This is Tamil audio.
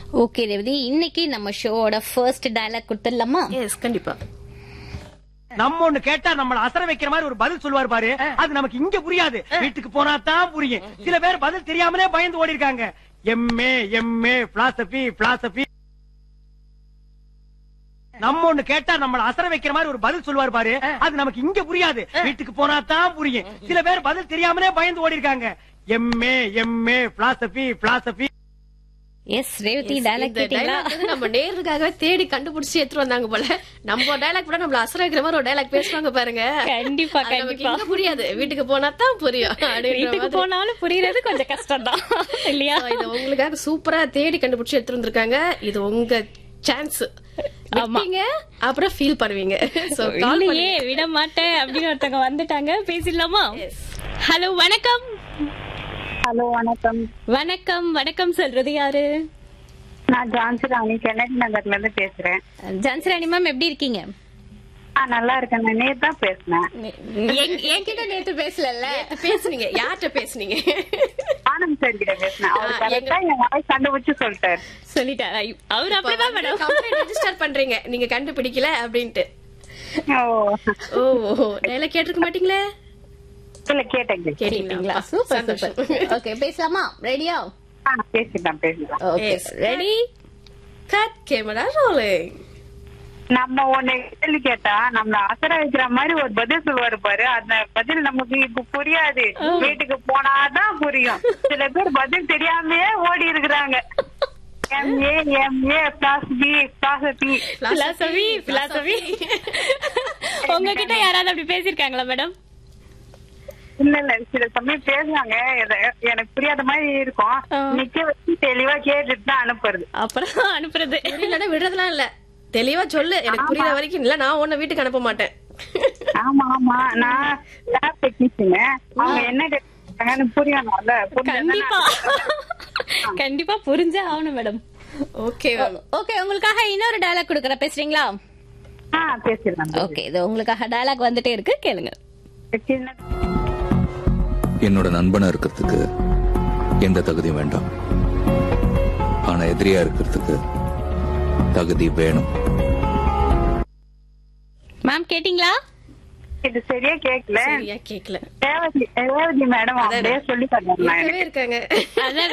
ஓகே ரேவதி இன்னைக்கு நம்ம ஷோவோட ஃபர்ஸ்ட் டயலாக் கொடுத்துடலாமா எஸ் கண்டிப்பா நம்ம ஒண்ணு கேட்டா நம்மள அசர வைக்கிற மாதிரி ஒரு பதில் சொல்லுவார் பாரு அது நமக்கு இங்க புரியாது வீட்டுக்கு போனா தான் புரியும் சில பேர் பதில் தெரியாமலே பயந்து ஓடி இருக்காங்க எம்ஏ எம்ஏ பிலாசபி பிலாசபி நம்ம ஒண்ணு கேட்டா நம்மள அசர வைக்கிற மாதிரி ஒரு பதில் சொல்லுவார் பாரு அது நமக்கு இங்க புரியாது வீட்டுக்கு போனா தான் புரியும் சில பேர் பதில் தெரியாமலே பயந்து ஓடி இருக்காங்க MA MA philosophy philosophy S Revathi dialogue இந்த கேட்டீங்களா dialogue வந்து நம்ம நேருக்காகவே தேடி கண்டுபிடிச்சு எடுத்துட்டு வந்தாங்க போல நம்ம டைலாக் கூட நம்மள அசர வைக்கிற மாதிரி ஒரு டைலாக் பேசுவாங்க பாருங்க கண்டிப்பா அது நமக்கு கண்டிப்பா இங்க புரியாது வீட்டுக்கு போனா தான் புரியும் அப்படின்ற வீட்டுக்கு மாதிரி. போனாலும் புரியறது கொஞ்சம் கஷ்டம் தான் இல்லையா So, இது உங்களுக்காக சூப்பரா தேடி கண்டுபிடிச்சு எடுத்துட்டு வந்திருக்காங்க இது உங்க சான்ஸ் விட்டீங்க அப்புறம் ஃபீல் பண்ணுவீங்க சோ கால் இல்லையே விட மாட்டேன் அப்படின்னு ஒருத்தவங்க வந்துட்டாங்க பேசிடலாமா ஹலோ வணக்கம் ஹலோ வணக்கம் வணக்கம் வணக்கம் சொல்றது யாரு நான் ஜான்சி ராணி கென்னடி நகர்ல இருந்து பேசுறேன் ஜான்சிராணி மேம் எப்படி இருக்கீங்க ஆ நல்லா இருக்கேன் நான் நேத்து தான் பேசினேன் என்- என்கிட்ட நேத்து பேசல பேசுனீங்க யார்கிட்ட பேசுனீங்க ஆனந்த் சார் கிட்ட பேசினேன் அவர் கரெக்டா என் வாய்ஸ் கண்டுபிடிச்சு சொல்லிட்டாரு சொல்லிட்டாரா அவர் அப்படிதான் மேடம் கம்ப்ளைண்ட் ரெஜிஸ்டர் பண்றீங்க நீங்க கண்டுபிடிக்கல அப்படின்ட்டு ஓ ஓ டைலாக் கேட்டிருக்க மாட்டீங்களே இல்ல கேட்டேன் கேட்டேன். கேட்டீங்களா சூப்பர் சூப்பர் ஓகே பேசலாமா ரெடியா ஆ பேசிட்டான் பேசிட்டான் okay Yes. Ready cut camera rolling நம்ம ஒண்ணு கேள்வி கேட்டா நம்ம அசர வைக்கிற மாதிரி ஒரு பதில் சொல்லுவாரு பாரு அந்த பதில் நமக்கு இப்ப புரியாது வீட்டுக்கு போனாதான் புரியும் சில பேர் பதில் தெரியாமயே ஓடி இருக்கிறாங்க எம்ஏ எம்ஏ பிளாஸ் பி பிளாஸ் பி பிலாசபி பிலாசபி உங்ககிட்ட யாராவது அப்படி பேசிருக்காங்களா மேடம் இல்ல இல்ல சில சமயம் பேசுவாங்க எத- எனக்கு புரியாத மாதிரி இருக்கும் ஆ. நிக்க வச்சு தெளிவா கேட்டுட்டு தான் அனுப்புறது அப்புறம் அனுப்புறது புரியலன்னா விடுறதுலாம் இல்ல தெளிவா சொல்லு எனக்கு புரியுற வரைக்கும் இல்ல நான் உன்னை வீட்டுக்கு அனுப்ப மாட்டேன் ஆமா ஆமா நான் லேப் டெக்னீஷியன் அவங்க என்ன கேட்டாங்கன்னு புரியணும்ல கண்டிப்பா கண்டிப்பா புரிஞ்சே ஆகணும் மேடம் ஓகே ஓகே உங்களுக்காக இன்னொரு டயலாக் கொடுக்கற பேசுறீங்களா ஆ பேசிடலாம் ஓகே இது உங்களுக்காக டயலாக் வந்துட்டே இருக்கு கேளுங்க சின்ன என்னோட நண்பனா இருக்கிறதுக்கு எந்த தகுதியும் வேண்டாம் ஆனா எதிரியா இருக்கிறதுக்கு தகுதி வேணும் மேம் கேட்டிங்களா இது சரியா கேக்கல சரியா கேக்கல ரேவதி ரேவதி மேடம் அப்படியே சொல்லி தரணும் இருக்கவே இருக்காங்க அதான்